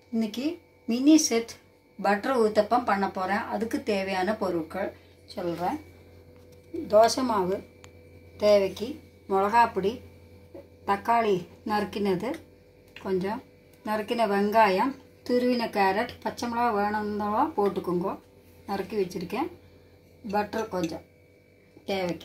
இன்னைக்கு mini set butter uttapam பண்ண போகிறேன் அதுக்கு தேவையான பொருட்கள் சொல்கிறேன் தோசை மாவு தேவைக்கு மிளகாப்பொடி தக்காளி நறுக்கினது கொஞ்சம் நறுக்கின வெங்காயம் துருவின கேரட் பச்சை மிளகா வேணும்னா போட்டுக்கோங்க நறுக்கி வச்சுருக்கேன் பட்டர் கொஞ்சம் தேவைக்கு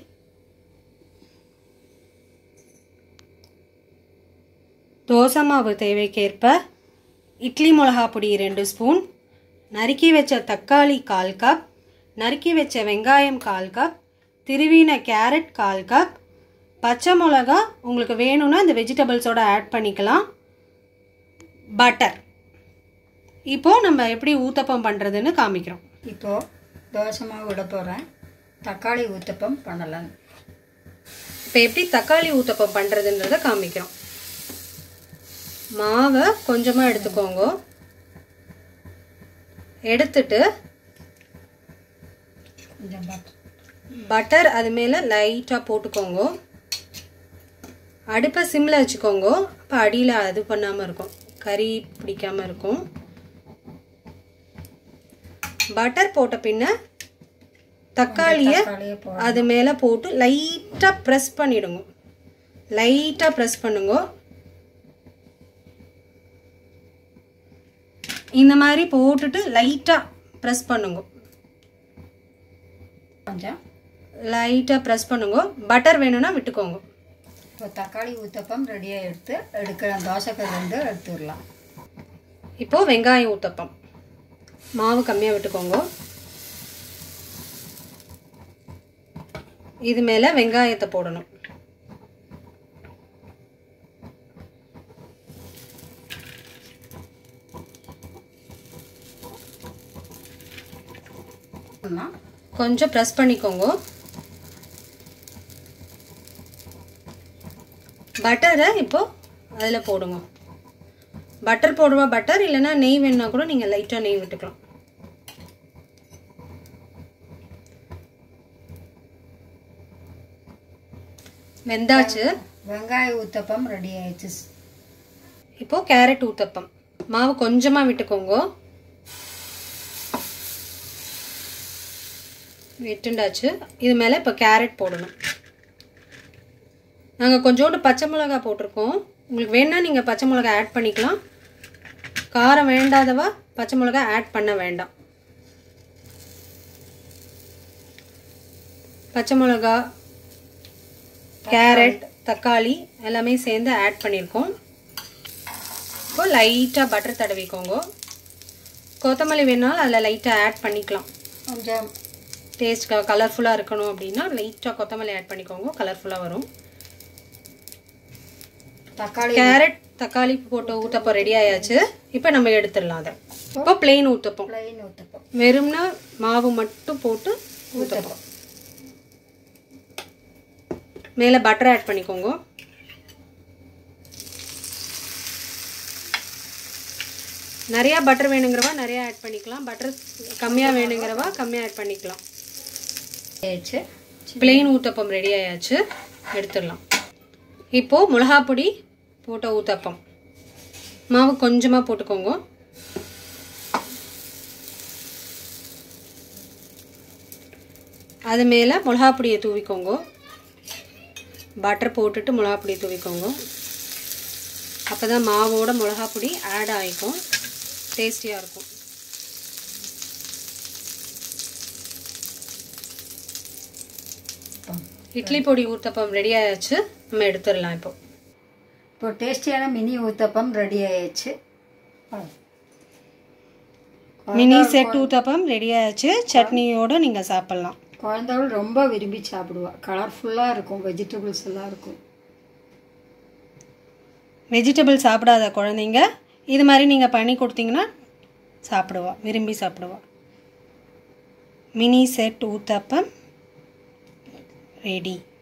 தோசை மாவு தேவைக்கேற்ப இட்லி மிளகா பொடி ரெண்டு ஸ்பூன் நறுக்கி வச்ச தக்காளி கால் கப் நறுக்கி வச்ச வெங்காயம் கால் கப் திருவின கேரட் கால் கப் பச்சை மிளகா உங்களுக்கு வேணும்னா இந்த வெஜிடபிள்ஸோட ஆட் பண்ணிக்கலாம் பட்டர் இப்போது நம்ம எப்படி ஊத்தப்பம் பண்ணுறதுன்னு காமிக்கிறோம் இப்போது தோசை மாவு விட போகிறேன் தக்காளி ஊத்தப்பம் பண்ணலாம் இப்போ எப்படி தக்காளி ஊத்தப்பம் பண்ணுறதுன்றத காமிக்கிறோம் மாவை கொஞ்சமாக எடுத்துக்கோங்க எடுத்துட்டு கொஞ்சம் பட்டர் பட்டர் அது மேலே லைட்டாக போட்டுக்கோங்க அடுப்பை சிம்மில் வச்சுக்கோங்க அப்போ அடியில் அது பண்ணாமல் இருக்கும் கறி பிடிக்காமல் இருக்கும் பட்டர் போட்ட பின்ன தக்காளியை தக்காளியை போ அது மேலே போட்டு லைட்டாக ப்ரெஸ் பண்ணிடுங்க லைட்டாக ப்ரெஸ் பண்ணுங்க இந்த மாதிரி போட்டுட்டு லைட்டாக ப்ரெஸ் பண்ணுங்க கொஞ்சம் லைட்டாக ப்ரெஸ் பண்ணுங்க பட்டர் வேணும்னா விட்டுக்கோங்க இப்போ தக்காளி ஊத்தப்பம் ரெடியாக எடுத்து எடுக்கலாம் தோசைக்கல் ரெண்டு எடுத்துடலாம் இப்போது வெங்காயம் ஊத்தப்பம் மாவு கம்மியாக விட்டுக்கோங்க இது மேலே வெங்காயத்தை போடணும் ஆமா. கொஞ்சம் ப்ரெஸ் பண்ணிக்கோங்க பட்டரை இப்போ அதில் போடுங்க பட்டர் போடுவா பட்டர் இல்லைன்னா நெய் வேணுன்னா கூட நீங்கள் லைட்டாக நெய் விட்டுக்கலாம் வெந்தாச்சு வெங்காய ஊத்தப்பம் ரெடி ஆயிடுச்சு இப்போ கேரட் ஊத்தப்பம் மாவு கொஞ்சமாக விட்டுக்கோங்க விட்டுண்டாச்சு இது மேலே இப்போ கேரட் போடணும் நாங்கள் கொஞ்சோண்டு பச்சை மிளகா போட்டிருக்கோம் உங்களுக்கு வேணா நீங்கள் பச்சை மிளகா ஆட் பண்ணிக்கலாம் காரம் வேண்டாதவா பச்சை மிளகா ஆட் பண்ண வேண்டாம் பச்சை மிளகா கேரட் தக்காளி எல்லாமே சேர்ந்து ஆட் பண்ணியிருக்கோம் இப்போ லைட்டாக பட்டர் தடவிக்கோங்க கொத்தமல்லி வேணாலும் அதில் லைட்டாக ஆட் பண்ணிக்கலாம் கொஞ்சம் டேஸ்ட் கலர்ஃபுல்லாக இருக்கணும் அப்படின்னா லைட்டாக கொத்தமல்லி ஆட் பண்ணிக்கோங்க கலர்ஃபுல்லாக வரும் தக்காளி கேரட் தக்காளி போட்டு ஊத்தப்பம் ரெடி ஆயாச்சு இப்போ நம்ம எடுத்துடலாம் அதை இப்போ பிளெயின் ஊத்தப்பம் பிளைன் ஊத்தப்பம் வெறும்னா மாவு மட்டும் போட்டு ஊத்தப்பம் மேலே பட்டர் ஆட் பண்ணிக்கோங்க நிறையா பட்டர் வேணுங்கிறவா நிறையா ஆட் பண்ணிக்கலாம் பட்டர் கம்மியாக வேணுங்கிறவா கம்மியாக ஆட் பண்ணிக்கலாம் ஆயிடுச்சு பிளெயின் ஊத்தப்பம் ரெடி ஆயாச்சு எடுத்துடலாம் இப்போது மிளகாப் பொடி போட்ட ஊத்தப்பம் மாவு கொஞ்சமாக போட்டுக்கோங்க அது மேலே மிளகாப் பொடியை தூவிக்கோங்க பட்டர் போட்டுட்டு மிளகாப் பொடியை தூவிக்கோங்க அப்போ தான் மாவோட மிளகாப் பொடி ஆட் ஆகிக்கும் டேஸ்டியாக இருக்கும் இட்லி பொடி ஊத்தப்பம் ரெடி ஆயாச்சு நம்ம எடுத்துடலாம் இப்போ இப்போ டேஸ்டியான மினி ஊத்தப்பம் ரெடி ஆயிடுச்சு மினி செட் ஊத்தப்பம் ரெடி ஆயாச்சு சட்னியோடு நீங்கள் சாப்பிட்லாம் குழந்தைகள் ரொம்ப விரும்பி சாப்பிடுவா கலர்ஃபுல்லாக இருக்கும் வெஜிடபிள்ஸ் எல்லாம் இருக்கும் வெஜிடபிள் சாப்பிடாத குழந்தைங்க இது மாதிரி நீங்கள் பண்ணி கொடுத்தீங்கன்னா சாப்பிடுவா விரும்பி சாப்பிடுவா மினி செட் ஊத்தப்பம் ரெடி